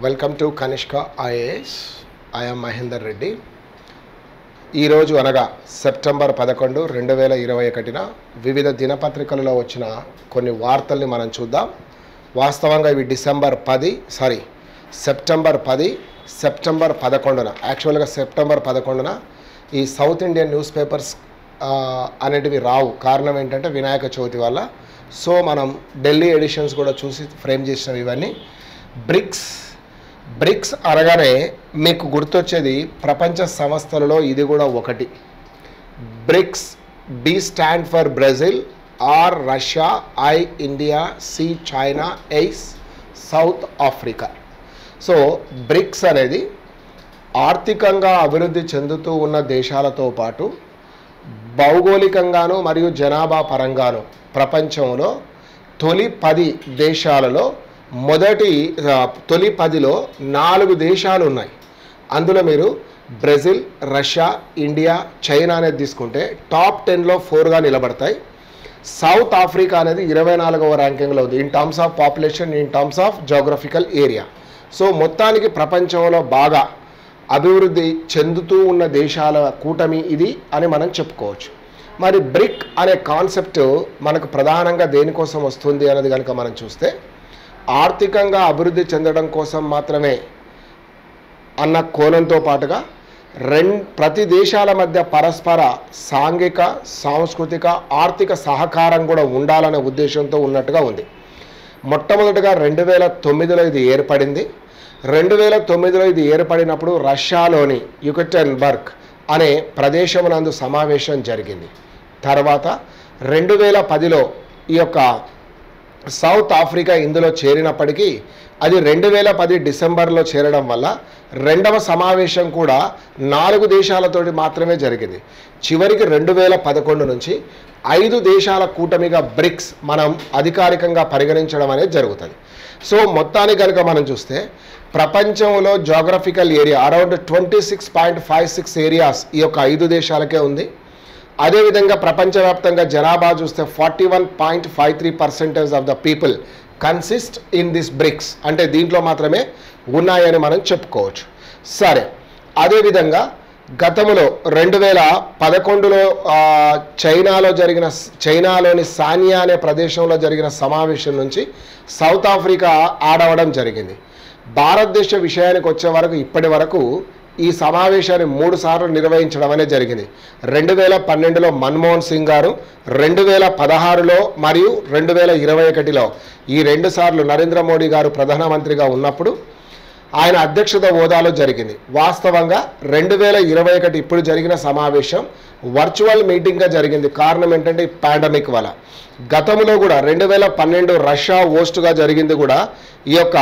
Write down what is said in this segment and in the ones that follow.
welcome to Kanishka IAS I'm Mahender Reddy ఈరోజు అనగా September పదకొండు రెండు వేల ఇరవై ఒకటిన వివిధ దినపత్రికలలో వచ్చిన కొన్ని వార్తల్ని మనం చూద్దాం వాస్తవంగా ఇవి డిసెంబర్ పది సారీ సెప్టెంబర్ పది సెప్టెంబర్ పదకొండున యాక్చువల్గా సెప్టెంబర్ పదకొండున ఈ సౌత్ ఇండియన్ న్యూస్ పేపర్స్ ఆ, అనేటివి రావు కారణం ఏంటంటే వినాయక చవితి వల్ల సో మనం ఢిల్లీ ఎడిషన్స్ కూడా చూసి ఫ్రేమ్ చేసినవి ఇవన్నీ బ్రిక్స్ బ్రిక్స్ అనగానే మీకు గుర్తొచ్చేది ప్రపంచ సంస్థలలో ఇది కూడా ఒకటి BRICS B stand for Brazil R Russia I India C China S South Africa so BRICS అనేది ఆర్థికంగా అభివృద్ధి చెందుతూ ఉన్న దేశాలతో పాటు భౌగోళికంగాను మరియు జనాభా పరంగాను ప్రపంచంలో తొలి పది దేశాలలో మొదటి ఆ, తొలి పదిలో నాలుగు దేశాలు ఉన్నాయి అందులో మీరు బ్రెజిల్ రష్యా ఇండియా చైనా అనేది తీసుకుంటే టాప్ టెన్లో ఫోర్గా నిలబడతాయి సౌత్ ఆఫ్రికా అనేది ఇరవై నాలుగవ ర్యాంకింగ్లో ఉంది in terms of population in terms of geographical area so మొత్తానికి ప్రపంచంలో బాగా అభివృద్ధి చెందుతూ ఉన్న దేశాల కూటమి ఇది అని మనం చెప్పుకోవచ్చు మరి బ్రిక్ అనే కాన్సెప్ట్ మనకు ప్రధానంగా దేనికోసం వస్తుంది అనేది కనుక మనం చూస్తే ఆర్థికంగా అభివృద్ధి చెందడం కోసం మాత్రమే అన్న కోణంతో పాటుగా రెం ప్రతి దేశాల మధ్య పరస్పర సాంఘిక సాంస్కృతిక ఆర్థిక సహకారం కూడా ఉండాలనే ఉద్దేశంతో ఉన్నట్టుగా ఉంది మొట్టమొదటిగా రెండు వేల తొమ్మిదిలో ఇది ఏర్పడింది రెండు వేల తొమ్మిదిలో ఇది ఏర్పడినప్పుడు రష్యాలోని యుకటెన్బర్గ్ అనే ప్రదేశమునందు సమావేశం జరిగింది తర్వాత రెండు వేల పదిలో ఈ యొక్క సౌత్ ఆఫ్రికా ఇందులో చేరినప్పటికీ అది రెండు వేల పది డిసెంబర్లో చేరడం వల్ల రెండవ సమావేశం కూడా నాలుగు దేశాలతోటి మాత్రమే జరిగింది చివరికి రెండు వేల పదకొండు నుంచి ఐదు దేశాల కూటమిగా బ్రిక్స్ మనం అధికారికంగా పరిగణించడం అనేది జరుగుతుంది సో మొత్తానికి కనుక మనం చూస్తే ప్రపంచంలో geographical area around twenty six point five six areas ఈ యొక్క ఐదు దేశాలకే ఉంది అదేవిధంగా ప్రపంచవ్యాప్తంగా జనాభా చూస్తే forty one point five three percentage of the people consist in this BRICS అంటే దీంట్లో మాత్రమే ఉన్నాయని మనం చెప్పుకోవచ్చు సరే అదేవిధంగా గతంలో రెండు వేల పదకొండులో ఆ, చైనాలో జరిగిన చైనాలోని సానియా అనే ప్రదేశంలో జరిగిన సమావేశం నుంచి సౌత్ ఆఫ్రికా ఆడవడం జరిగింది భారతదేశ విషయానికి వచ్చే వరకు ఇప్పటి వరకు ఈ సమావేశాన్ని మూడు సార్లు నిర్వహించడం అనేది జరిగింది రెండు వేల పన్నెండులో మన్మోహన్ సింగ్ గారు రెండు వేల పదహారులో మరియు రెండు వేల ఇరవై ఒకటిలో ఈ రెండు సార్లు నరేంద్ర మోడీ గారు ప్రధానమంత్రిగా ఉన్నప్పుడు ఆయన అధ్యక్షత హోదాలో జరిగింది వాస్తవంగా రెండు వేల ఇరవై ఒకటి ఇప్పుడు జరిగిన సమావేశం వర్చువల్ మీటింగ్గా జరిగింది కారణం ఏంటంటే ఈ పాండమిక్ వల్ల గతంలో కూడా రెండు వేల పన్నెండు రష్యా హోస్ట్గా జరిగింది కూడా ఈ యొక్క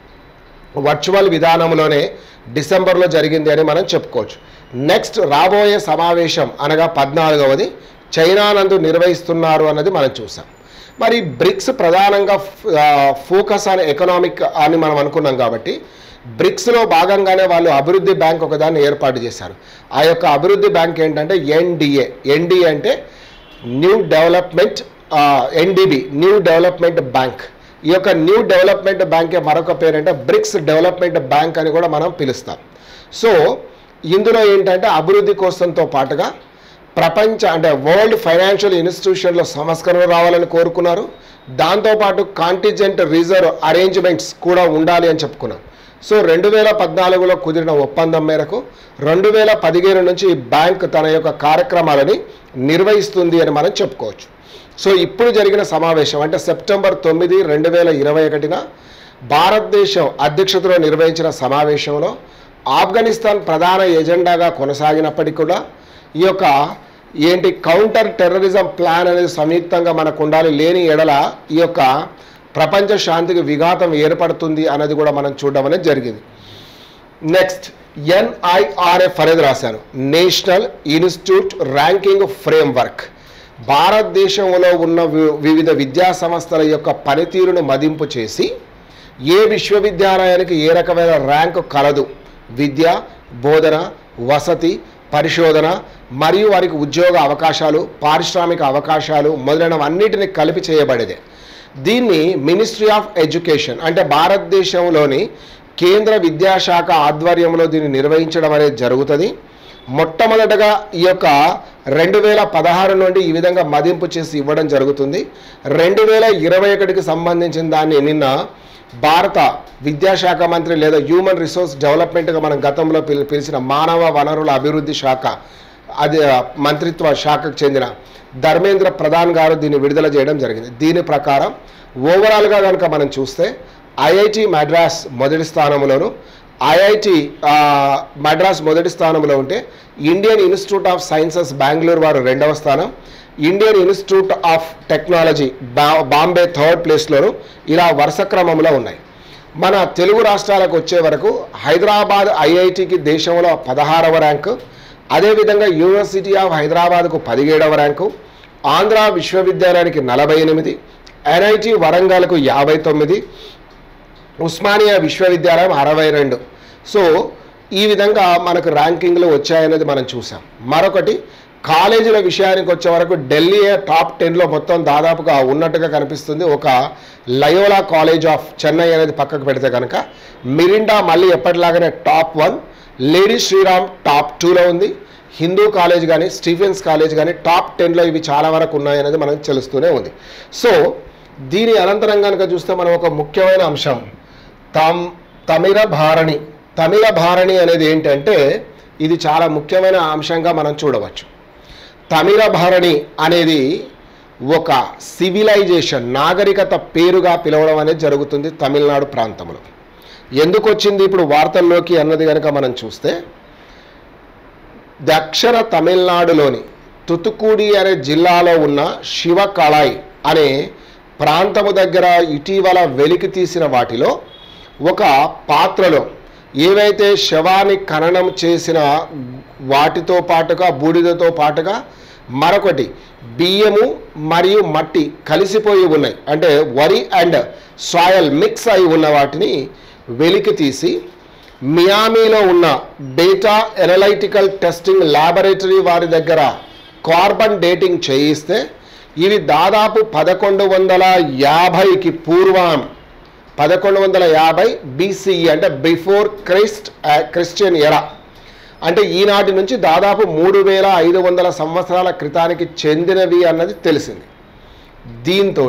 వర్చువల్ విధానంలోనే డిసెంబర్లో జరిగింది అని మనం చెప్పుకోవచ్చు నెక్స్ట్ రాబోయే సమావేశం అనగా పద్నాలుగవది చైనా నందు నిర్వహిస్తున్నారు అన్నది మనం చూసాం మరి బ్రిక్స్ ప్రధానంగా ఫోకస్ ఆన్ ఎకనామిక్ అని మనం అనుకున్నాం కాబట్టి బ్రిక్స్లో భాగంగానే వాళ్ళు అభివృద్ధి బ్యాంక్ ఒకదాన్ని ఏర్పాటు చేశారు ఆ యొక్క అభివృద్ధి బ్యాంక్ ఏంటంటే ఎన్డిఏ ఎన్డిఏ అంటే new development NDB new development bank ఈ యొక్క న్యూ డెవలప్మెంట్ బ్యాంకే మరొక పేరంటే బ్రిక్స్ డెవలప్మెంట్ బ్యాంక్ అని కూడా మనం పిలుస్తాం సో ఇందులో ఏంటంటే అభివృద్ధి కోసంతో పాటుగా ప్రపంచ అంటే వరల్డ్ ఫైనాన్షియల్ ఇన్స్టిట్యూషన్లో సంస్కరణ రావాలని కోరుకున్నారు దాంతోపాటు కాంటిజెంట్ రిజర్వ్ అరేంజ్మెంట్స్ కూడా ఉండాలి అని చెప్పుకున్నాం సో రెండు వేల పద్నాలుగులో కుదిరిన ఒప్పందం మేరకు రెండు వేల పదిహేను నుంచి ఈ బ్యాంక్ తన యొక్క కార్యక్రమాలని నిర్వహిస్తుంది అని మనం చెప్పుకోవచ్చు సో ఇప్పుడు జరిగిన సమావేశం అంటే సెప్టెంబర్ తొమ్మిది రెండు వేల ఇరవై ఒకటిన భారతదేశం అధ్యక్షతలో నిర్వహించిన సమావేశంలో ఆఫ్ఘనిస్తాన్ ప్రధాన ఎజెండాగా కొనసాగినప్పటికీ కూడా ఈ యొక్క ఏంటి కౌంటర్ టెర్రరిజం ప్లాన్ అనేది సంయుక్తంగా మనకు ఉండాలి లేని ఎడల ఈ యొక్క ప్రపంచ శాంతికి విఘాతం ఏర్పడుతుంది అన్నది కూడా మనం చూడడం అనేది జరిగింది నెక్స్ట్ ఎన్ఐఆర్ఎఫ్ అనేది రాశాను నేషనల్ ఇన్స్టిట్యూట్ ర్యాంకింగ్ ఫ్రేమ్వర్క్ భారతదేశంలో ఉన్న వి- వివిధ విద్యా సంస్థల యొక్క పనితీరును మదింపు చేసి ఏ విశ్వవిద్యాలయానికి ఏ రకమైన ర్యాంకు కలదు విద్య బోధన వసతి పరిశోధన మరియు వారికి ఉద్యోగ అవకాశాలు పారిశ్రామిక అవకాశాలు మొదలైనవన్నిటిని కలిపి చేయబడేదే దీన్ని మినిస్ట్రీ ఆఫ్ ఎడ్యుకేషన్ అంటే భారతదేశంలోని కేంద్ర విద్యాశాఖ ఆధ్వర్యంలో దీన్ని నిర్వహించడం అనేది జరుగుతుంది మొట్టమొదటగా ఈ యొక్క రెండు వేల పదహారు నుండి ఈ విధంగా మదింపు చేసి ఇవ్వడం జరుగుతుంది రెండు వేల ఇరవై ఒకటికి సంబంధించిన దాన్ని నిన్న భారత విద్యాశాఖ మంత్రి లేదా హ్యూమన్ రిసోర్స్ డెవలప్మెంట్గా మనం గతంలో పిలి పిలిచిన మానవ వనరుల అభివృద్ధి శాఖ అది ఆ, మంత్రిత్వ శాఖకు చెందిన ధర్మేంద్ర ప్రధాన్ గారు దీన్ని విడుదల చేయడం జరిగింది దీని ప్రకారం ఓవరాల్గా కనుక మనం చూస్తే ఐఐటి మద్రాస్ మొదటి స్థానంలోను ఐఐటి ఆ, మద్రాస్ మొదటి స్థానంలో ఉంటే Indian Institute of Sciences Bengaluru వారు రెండవ స్థానం ఇండియన్ ఇన్స్టిట్యూట్ ఆఫ్ టెక్నాలజీ బా బాంబే థర్డ్ ప్లేస్లోను ఇలా వరుస క్రమంలో ఉన్నాయి మన తెలుగు రాష్ట్రాలకు వచ్చే వరకు హైదరాబాద్ ఐఐటికి దేశంలో పదహారవ ర్యాంకు అదేవిధంగా యూనివర్సిటీ ఆఫ్ హైదరాబాద్కు పదిహేడవ ర్యాంకు ఆంధ్ర విశ్వవిద్యాలయానికి నలభై ఎనిమిది ఎన్ఐటి వరంగల్కు యాభై తొమ్మిది ఉస్మానియా విశ్వవిద్యాలయం అరవై రెండు సో ఈ విధంగా మనకు ర్యాంకింగ్లు వచ్చాయనేది మనం చూసాం మరొకటి కాలేజీల విషయానికి వచ్చే వరకు ఢిల్లీ టాప్ టెన్లో మొత్తం దాదాపుగా ఉన్నట్టుగా కనిపిస్తుంది ఒక లయోలా కాలేజ్ ఆఫ్ చెన్నై అనేది పక్కకు పెడితే కనుక మిరిండా మళ్ళీ ఎప్పటిలాగానే top one Lady Shriram top టూలో ఉంది హిందూ కాలేజ్ కానీ స్టీఫెన్స్ కాలేజ్ కానీ టాప్ టెన్లో ఇవి చాలా వరకు ఉన్నాయనేది మనకు తెలుస్తూనే ఉంది సో దీని అనంతరం కనుక చూస్తే మనం ఒక ముఖ్యమైన అంశం తమ్ తమిళ భారణి తమిళ భారణి అనేది ఏంటంటే ఇది చాలా ముఖ్యమైన అంశంగా మనం చూడవచ్చు తమిళ భారణి అనేది ఒక సివిలైజేషన్ నాగరికత పేరుగా పిలవడం అనేది జరుగుతుంది తమిళనాడు ప్రాంతంలో ఎందుకు వచ్చింది ఇప్పుడు వార్తల్లోకి అన్నది కనుక మనం చూస్తే దక్షిణ తమిళనాడులోని తుతుకూడి అనే జిల్లాలో ఉన్న శివకళాయ్ అనే ప్రాంతము దగ్గర ఇటీవల వెలికి తీసిన వాటిలో ఒక పాత్రలో ఏవైతే శవాన్ని ఖననం చేసిన వాటితో పాటుగా బూడిదతో పాటుగా మరొకటి బియ్యము మరియు మట్టి కలిసిపోయి ఉన్నాయి అంటే వరి అండ్ సాయల్ మిక్స్ అయి ఉన్న వాటిని వెలికి తీసి మియామీలో ఉన్న డేటా ఎనలైటికల్ టెస్టింగ్ ల్యాబొరేటరీ వారి దగ్గర కార్బన్ డేటింగ్ చేయిస్తే ఇవి దాదాపు పదకొండు వందల యాభైకి పూర్వం పదకొండు వందల యాభై బీసీఈ అంటే బిఫోర్ క్రైస్ట్ క్రిస్టియన్ ఎరా అంటే ఈనాటి నుంచి దాదాపు మూడు వేల ఐదు వందల సంవత్సరాల క్రితానికి చెందినవి అన్నది తెలిసింది దీంతో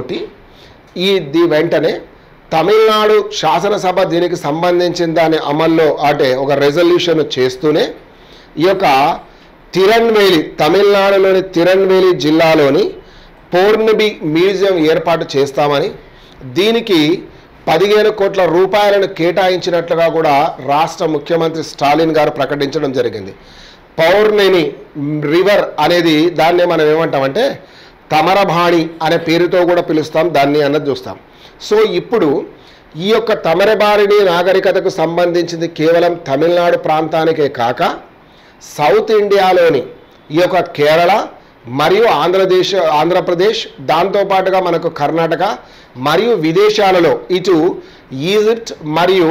ఈ దీ వెంటనే తమిళనాడు శాసనసభ దీనికి సంబంధించిన దాని అమల్లో అంటే ఒక రెజల్యూషన్ చేస్తూనే ఈ యొక్క తిరణ్వేలి తమిళనాడులోని తిరణ్వేలి జిల్లాలోని పౌర్ణమి మ్యూజియం ఏర్పాటు చేస్తామని దీనికి పదిహేను కోట్ల రూపాయలను కేటాయించినట్లుగా కూడా రాష్ట్ర ముఖ్యమంత్రి స్టాలిన్ గారు ప్రకటించడం జరిగింది పౌర్ణమి రివర్ అనేది దాన్నే మనం ఏమంటామంటే తమరభాణి అనే పేరుతో కూడా పిలుస్తాం దాన్ని అన్నది చూస్తాం సో ఇప్పుడు ఈ యొక్క తమరబారిణి నాగరికతకు సంబంధించింది కేవలం తమిళనాడు ప్రాంతానికే కాక సౌత్ ఇండియాలోని ఈ యొక్క కేరళ మరియు ఆంధ్రదేశ్ ఆంధ్రప్రదేశ్ దాంతోపాటుగా మనకు కర్ణాటక మరియు విదేశాలలో ఇటు ఈజిప్ట్ మరియు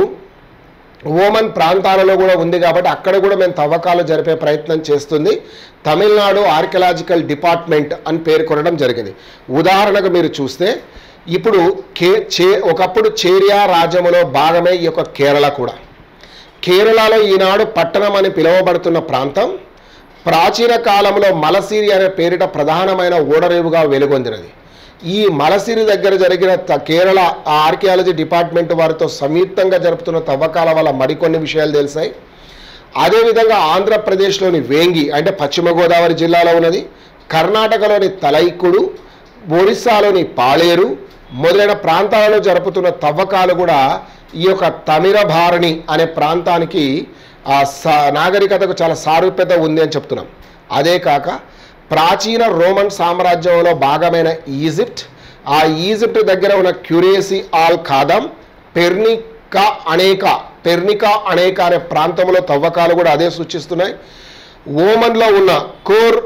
ఓమన్ ప్రాంతాలలో కూడా ఉంది కాబట్టి అక్కడ కూడా మేము తవ్వకాలు జరిపే ప్రయత్నం చేస్తుంది తమిళనాడు ఆర్కియలాజికల్ డిపార్ట్మెంట్ అని పేర్కొనడం జరిగింది ఉదాహరణకు మీరు చూస్తే ఇప్పుడు కే చే ఒకప్పుడు చేరియా రాజ్యములో భాగమే ఈ యొక్క కేరళ కూడా కేరళలో ఈనాడు పట్టణం అని పిలువబడుతున్న ప్రాంతం ప్రాచీన కాలంలో మలసిరి అనే పేరిట ప్రధానమైన ఓడరేవుగా వెలుగొందినది ఈ మలసిరి దగ్గర జరిగిన త- కేరళ ఆర్కియాలజీ డిపార్ట్మెంట్ వారితో సంయుక్తంగా జరుపుతున్న తవ్వకాల వల్ల మరికొన్ని విషయాలు తెలిసాయి అదేవిధంగా ఆంధ్రప్రదేశ్లోని వేంగి అంటే పశ్చిమ గోదావరి జిల్లాలో ఉన్నది కర్ణాటకలోని తలైకుడు ఒడిస్సాలోని పాళేరు మొదలైన ప్రాంతాలలో జరుపుతున్న తవ్వకాలు కూడా ఈ యొక్క తమిళభారణి అనే ప్రాంతానికి ఆ స- నాగరికతకు చాలా సారూప్యత ఉంది అని చెప్తున్నాం అదే కాక ప్రాచీన రోమన్ సామ్రాజ్యంలో భాగమైన ఈజిప్ట్ ఆ ఈజిప్ట్ దగ్గర ఉన్న క్యురేసి ఆల్ ఖాదం పెర్నికా అనేక పెర్నికా అనేక అనే ప్రాంతంలో తవ్వకాలు కూడా అదే సూచిస్తున్నాయి ఓమన్లో ఉన్న కోర్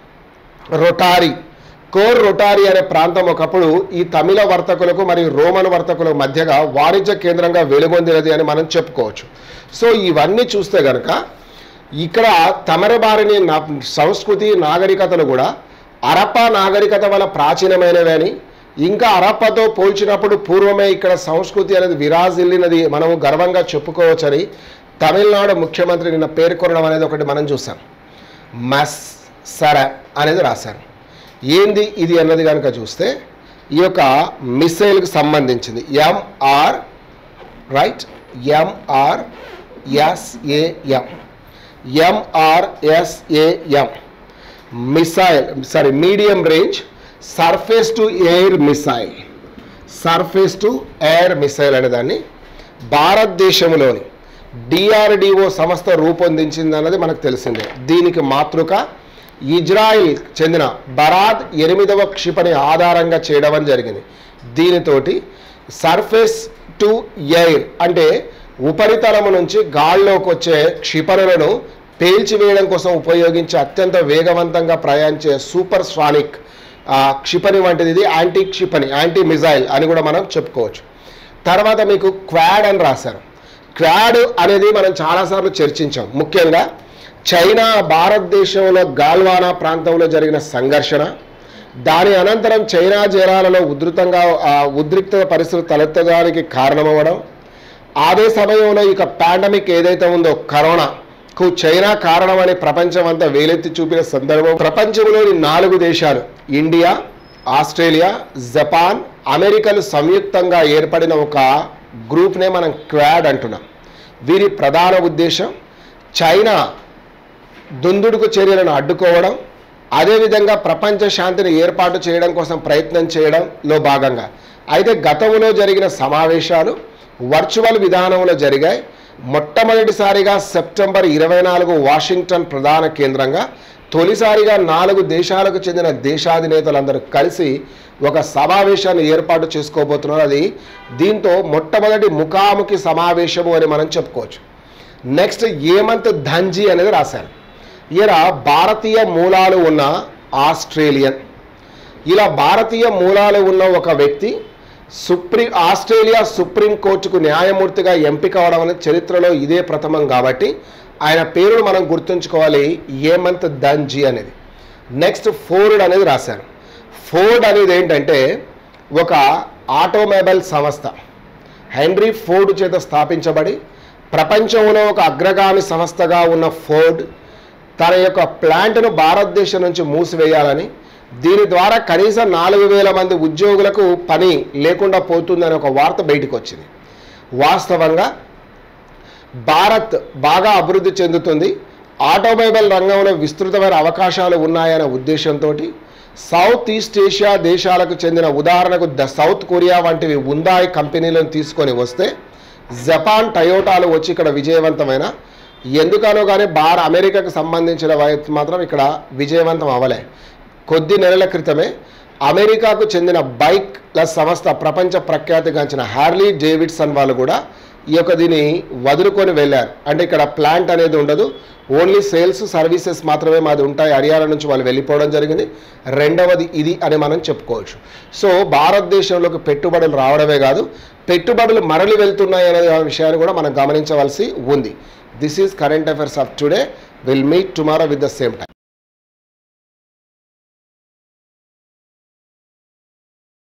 రొటారి కోర్ రొటారి అనే ప్రాంతం ఒకప్పుడు ఈ తమిళ వర్తకులకు మరియు రోమన్ వర్తకుల మధ్యగా వాణిజ్య కేంద్రంగా వెలుగొందినది అని మనం చెప్పుకోవచ్చు సో ఇవన్నీ చూస్తే గనక ఇక్కడ తమరబారిని నా సంస్కృతి నాగరికతలు కూడా అరప్ప నాగరికత వల్ల ప్రాచీనమైనవి అని ఇంకా అరప్పతో పోల్చినప్పుడు పూర్వమే ఇక్కడ సంస్కృతి అనేది విరాజిల్లినది మనము గర్వంగా చెప్పుకోవచ్చని తమిళనాడు ముఖ్యమంత్రి నిన్న పేర్కొనడం అనేది ఒకటి మనం చూసాం మస్ సర అనేది రాశారు ఏంది ఇది అన్నది కనుక చూస్తే ఈ యొక్క మిసైల్కి సంబంధించింది MR right MR SAM MRSAM missile sorry medium range surface to air missile surface to air missile అనే దాన్ని భారతదేశంలోని డిఆర్డిఓ సంస్థ రూపొందించింది అన్నది మనకు తెలిసిందే దీనికి మాతృక ఇజ్రాయిల్ చెందిన బరాద్ ఎనిమిదవ క్షిపణి ఆధారంగా చేయడం అని జరిగింది దీనితోటి సర్ఫేస్ టు ఎయిర్ అంటే ఉపరితలము నుంచి గాల్లోకి వచ్చే క్షిపణులను పేల్చివేయడం కోసం ఉపయోగించే అత్యంత వేగవంతంగా ప్రయాణించే సూపర్ స్వానిక్ క్షిపణి వంటిది ఇది యాంటీ క్షిపణి యాంటీ మిజైల్ అని కూడా మనం చెప్పుకోవచ్చు తర్వాత మీకు క్వాడ్ అని రాశారు క్వాడ్ అనేది మనం చాలాసార్లు చర్చించాం ముఖ్యంగా చైనా భారతదేశంలో గాల్వానా ప్రాంతంలో జరిగిన సంఘర్షణ దాని అనంతరం చైనా జలాలలో ఉధృతంగా ఆ, ఉద్రిక్త పరిస్థితులు తలెత్తడానికి కారణమవ్వడం అదే సమయంలో ఇక పాండమిక్ ఏదైతే ఉందో కరోనాకు చైనా కారణమని ప్రపంచం అంతా వేలెత్తి చూపిన సందర్భం ప్రపంచంలోని నాలుగు దేశాలు ఇండియా ఆస్ట్రేలియా జపాన్ అమెరికాలు సంయుక్తంగా ఏర్పడిన ఒక గ్రూప్నే మనం క్వాడ్ అంటున్నాం వీరి ప్రధాన ఉద్దేశం చైనా దుందుడుకు చర్యలను అడ్డుకోవడం అదేవిధంగా ప్రపంచ శాంతిని ఏర్పాటు చేయడం కోసం ప్రయత్నం చేయడంలో భాగంగా అయితే గతంలో జరిగిన సమావేశాలు వర్చువల్ విధానంలో జరిగాయి మొట్టమొదటిసారిగా సెప్టెంబర్ ఇరవై నాలుగు వాషింగ్టన్ ప్రధాన కేంద్రంగా తొలిసారిగా నాలుగు దేశాలకు చెందిన దేశాధినేతలందరూ కలిసి ఒక సమావేశాన్ని ఏర్పాటు చేసుకోబోతున్నారు అది దీంతో మొట్టమొదటి ముఖాముఖి సమావేశము అని మనం చెప్పుకోవచ్చు నెక్స్ట్ ఏమంత్ ధన్జీ అనేది రాశారు ఈయన భారతీయ మూలాలు ఉన్న ఆస్ట్రేలియన్ ఇలా భారతీయ మూలాలు ఉన్న ఒక వ్యక్తి సుప్రీం ఆస్ట్రేలియా సుప్రీం కోర్టుకు న్యాయమూర్తిగా ఎంపిక అవడం అనేది చరిత్రలో ఇదే ప్రథమం కాబట్టి ఆయన పేరును మనం గుర్తుంచుకోవాలి ఏమంత్ ధన్జీ అనేది నెక్స్ట్ ఫోర్డ్ అనేది రాశారు ఫోర్డ్ అనేది ఏంటంటే ఒక ఆటోమొబైల్ సంస్థ హెన్రీ ఫోర్డ్ చేత స్థాపించబడి ప్రపంచంలో ఒక అగ్రగామి సంస్థగా ఉన్న ఫోర్డ్ తన యొక్క ప్లాంట్ను భారతదేశం నుంచి మూసివేయాలని దీని ద్వారా కనీసం నాలుగు వేల మంది ఉద్యోగులకు పని లేకుండా పోతుందని ఒక వార్త బయటకు వచ్చింది వాస్తవంగా భారత్ బాగా అభివృద్ధి చెందుతుంది ఆటోమొబైల్ రంగంలో విస్తృతమైన అవకాశాలు ఉన్నాయనే ఉద్దేశంతో సౌత్ ఈస్ట్ ఏషియా దేశాలకు చెందిన ఉదాహరణకు ద సౌత్ కొరియా వంటివి ఉందాయి కంపెనీలను తీసుకొని వస్తే జపాన్ టయోటాలు వచ్చి ఇక్కడ విజయవంతమైన ఎందుకనో కానీ భార అమెరికాకు సంబంధించిన వై- మాత్రం ఇక్కడ విజయవంతం అవ్వలే కొద్ది నెలల క్రితమే అమెరికాకు చెందిన బైక్ల సంస్థ ప్రపంచ ప్రఖ్యాతిగాంచిన హార్లీ డేవిడ్సన్ వాళ్ళు కూడా ఈ యొక్క దీన్ని వదులుకొని వెళ్ళారు అంటే ఇక్కడ ప్లాంట్ అనేది ఉండదు ఓన్లీ సేల్స్ సర్వీసెస్ మాత్రమే మాది ఉంటాయి హర్యానా నుంచి వాళ్ళు వెళ్ళిపోవడం జరిగింది రెండవది ఇది అని మనం చెప్పుకోవచ్చు సో భారతదేశంలోకి పెట్టుబడులు రావడమే కాదు పెట్టుబడులు మరలి వెళ్తున్నాయి అనే విషయాన్ని కూడా మనం గమనించవలసి ఉంది this is current affairs of today will meet tomorrow with the same time